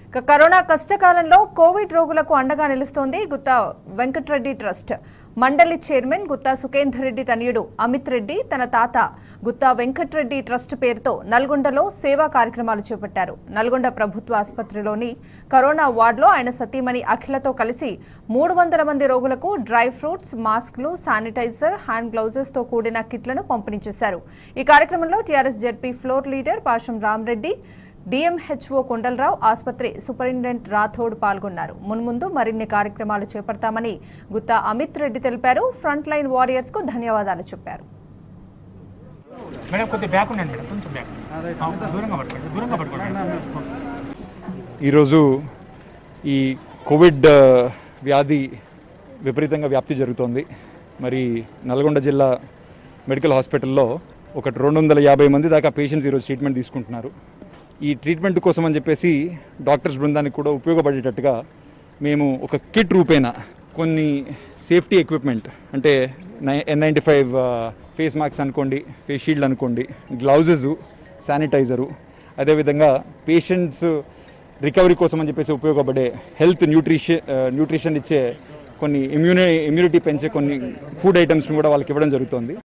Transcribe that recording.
ఇక కరోనా కష్టకాలంలో కోవిడ్ రోగులకు అండగా నిలుస్తోంది గుత్తా వెంకట్రెడ్డి ట్రస్ట్ మండలి చైర్మన్ గుత్తా సుఖేందర్ రెడ్డి తనయుడు అమిత్ రెడ్డి తన తాత గుత్తా వెంకట్రెడ్డి ట్రస్ట్ పేరుతో నల్గొండలో సేవా కార్యక్రమాలు చేపట్టారు నల్గొండ ప్రభుత్వ ఆసుపత్రిలోని కరోనా వార్డులో ఆయన సతీమణి అఖిలతో కలిసి మూడు వందల మంది రోగులకు డ్రై ఫ్రూట్స్ మాస్క్లు శానిటైజర్ హ్యాండ్ గ్లౌజెస్ తో కూడిన కిట్లను పంపిణీ చేశారు ఈ కార్యక్రమంలో TRS ZP floor leader Pasham Ramareddy DMHO Kondalarao ఆసుపత్రి సూపరింటెండెంట్ రాథోడ్ పాల్గొన్నారు మున్ముందు మరిన్ని కార్యక్రమాలు చేపడతామని గుత్తా అమిత్ రెడ్డి తెలిపారు ఫ్రంట్ లైన్ వారియర్స్ కు ధన్యవాదాలు చెప్పారు మేడం కొద్దిగా బ్యాక్ ఉండండి మేడం కొంచెం బ్యాక్ ఆ, దూరంగా పట్టుకోండి దూరంగా పట్టుకోండి ఈరోజు ఈ కోవిడ్ ఆ, వ్యాధి విపరీతంగా వ్యాప్తి జరుగుతోంది మరి నల్గొండ జిల్లా మెడికల్ హాస్పిటల్లో ఒక రెండు వందల యాభై మంది దాకా పేషెంట్స్ ఈరోజు ట్రీట్మెంట్ తీసుకుంటున్నారు ఈ ట్రీట్మెంట్ కోసం అని చెప్పేసి డాక్టర్స్ బృందానికి కూడా ఉపయోగపడేటట్టుగా మేము ఒక కిట్ రూపేణ కొన్ని సేఫ్టీ ఎక్విప్మెంట్ అంటే N ninety five face mask అనుకోండి ఫేస్ షీల్డ్ అనుకోండి గ్లౌజెస్ శానిటైజరు అదేవిధంగా పేషెంట్స్ రికవరీ కోసం అని చెప్పేసి ఉపయోగపడే హెల్త్ న్యూట్రిషన్ న్యూట్రిషన్ ఇచ్చే కొన్ని ఇమ్యూని ఇమ్యూనిటీ పెంచే కొన్ని ఫుడ్ ఐటమ్స్ని కూడా వాళ్ళకి ఇవ్వడం జరుగుతుంది